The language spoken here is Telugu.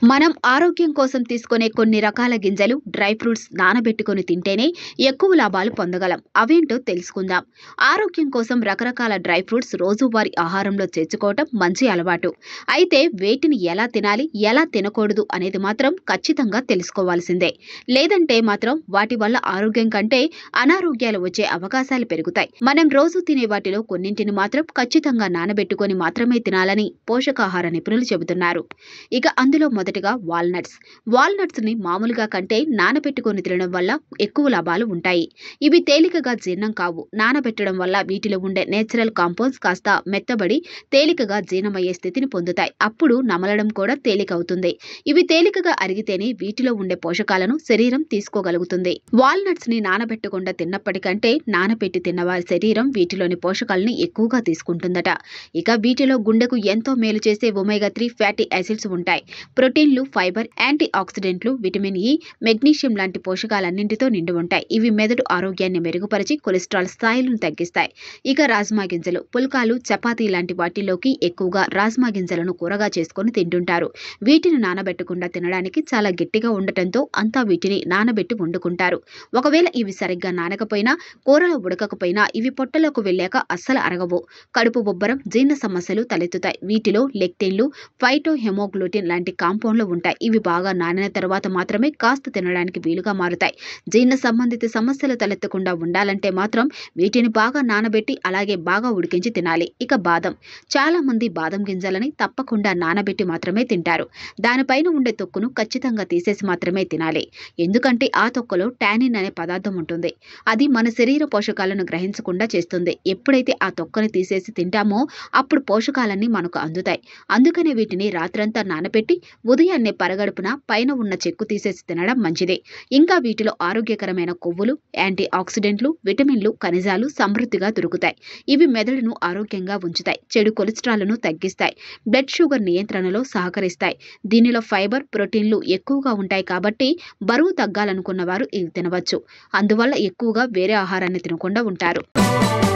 మనం ఆరోగ్యం కోసం తీసుకునే కొన్ని రకాల గింజలు డ్రై ఫ్రూట్స్ నానబెట్టుకొని తింటేనే ఎక్కువ లాభాలు పొందగలం అవేంటో తెలుసుకుందాం ఆరోగ్యం కోసం రకరకాల డ్రై ఫ్రూట్స్ రోజువారీ ఆహారంలో చేర్చుకోవటం మంచి అలవాటు అయితే వేటిని ఎలా తినాలి ఎలా తినకూడదు అనేది మాత్రం ఖచ్చితంగా తెలుసుకోవాల్సిందే లేదంటే మాత్రం వాటి వల్ల ఆరోగ్యం కంటే అనారోగ్యాలు వచ్చే అవకాశాలు పెరుగుతాయి మనం రోజు తినే వాటిలో కొన్నింటిని మాత్రం ఖచ్చితంగా నానబెట్టుకొని మాత్రమే తినాలని పోషకాహార నిపుణులు చెబుతున్నారు ఇక అందులో మొదటగా వాల్నట్స్ వాల్నట్స్ ని మామూలుగా కంటే నానబెట్టుకొని తినడం వల్ల ఎక్కువ లాభాలు ఉంటాయి ఇవి తేలికగా జీర్ణం కావు నానబెట్టడం వల్ల వీటిలో ఉండే నేచురల్ కాంపౌండ్స్ కాస్త మెత్తబడి తేలికగా జీర్ణమయ్యే స్థితిని పొందుతాయి అప్పుడు నమలడం కూడా తేలికవుతుంది ఇవి తేలికగా అరిగితేనే వీటిలో ఉండే పోషకాలను శరీరం తీసుకోగలుగుతుంది వాల్నట్స్ ని నానబెట్టకుండా తిన్నప్పటికంటే నానబెట్టి తిన్నవారి శరీరం వీటిలోని పోషకాలని ఎక్కువగా తీసుకుంటుందట ఇక వీటిలో గుండెకు ఎంతో మేలు చేసే ఒమేగా త్రీ ఫ్యాటీ యాసిడ్స్ ఉంటాయి ప్రోటీన్లు ఫైబర్ యాంటీ ఆక్సిడెంట్లు విటమిన్ ఇ మెగ్నీషియం లాంటి పోషకాలన్నింటితో నిండి ఉంటాయి ఇవి మెదడు ఆరోగ్యాన్ని మెరుగుపరిచి కొలెస్ట్రాల్ స్థాయిలను తగ్గిస్తాయి ఇక రాజ్మా గింజలు పుల్కాలు చపాతీ లాంటి వాటిలోకి ఎక్కువగా రాజ్మా గింజలను కూరగా చేసుకొని తింటుంటారు వీటిని నానబెట్టకుండా తినడానికి చాలా గట్టిగా ఉండటంతో అంతా వీటిని నానబెట్టి వండుకుంటారు ఒకవేళ ఇవి సరిగ్గా నానకపోయినా కూరలో ఉడకకపోయినా ఇవి పొట్టలోకి వెళ్ళాక అస్సలు అరగవు కడుపు బొబ్బరం జీర్ణ సమస్యలు తలెత్తుతాయి వీటిలో లెక్టిన్లు ఫైటో హెమోగ్లూటిన్ లాంటి కాంపౌండ్లు ఉంటాయి ఇవి బాగా నానిన తర్వాత మాత్రమే కాస్త తినడానికి వీలుగా మారుతాయి జీర్ణ సంబంధిత సమస్యలు తలెత్తకుండా ఉండాలంటే మాత్రం వీటిని బాగా నానబెట్టి అలాగే బాగా ఉడికించి తినాలి ఇక బాదం చాలా మంది బాదం గింజలని తప్పకుండా నానబెట్టి మాత్రమే తింటారు దానిపైన ఉండే తొక్కును ఖచ్చితంగా తీసేసి మాత్రమే తినాలి ఎందుకంటే ఆ తొక్కలో టానిన్ అనే పదార్థం ఉంటుంది అది మన శరీర పోషకాలను గ్రహించకుండా చేస్తుంది ఎప్పుడైతే ఆ తొక్కను తీసేసి తింటామో అప్పుడు పోషకాలన్నీ మనకు అందుతాయి అందుకనే వీటిని రాత్రంతా నానబెట్టి ఉదయాన్నే పరగడుపున పైన ఉన్న చెక్కు తీసేసి తినడం మంచిదే ఇంకా వీటిలో ఆరోగ్యకరమైన కొవ్వులు యాంటీ ఆక్సిడెంట్లు విటమిన్లు ఖనిజాలు సమృద్ధిగా దొరుకుతాయి ఇవి మెదడును ఆరోగ్యంగా ఉంచుతాయి చెడు కొలెస్ట్రాల్ను తగ్గిస్తాయి బ్లడ్ షుగర్ నియంత్రణలో సహకరిస్తాయి దీనిలో ఫైబర్ ప్రోటీన్లు ఎక్కువగా ఉంటాయి కాబట్టి బరువు తగ్గాలనుకున్న వారు ఇవి తినవచ్చు అందువల్ల ఎక్కువగా వేరే ఆహారాన్ని తినకుండా ఉంటారు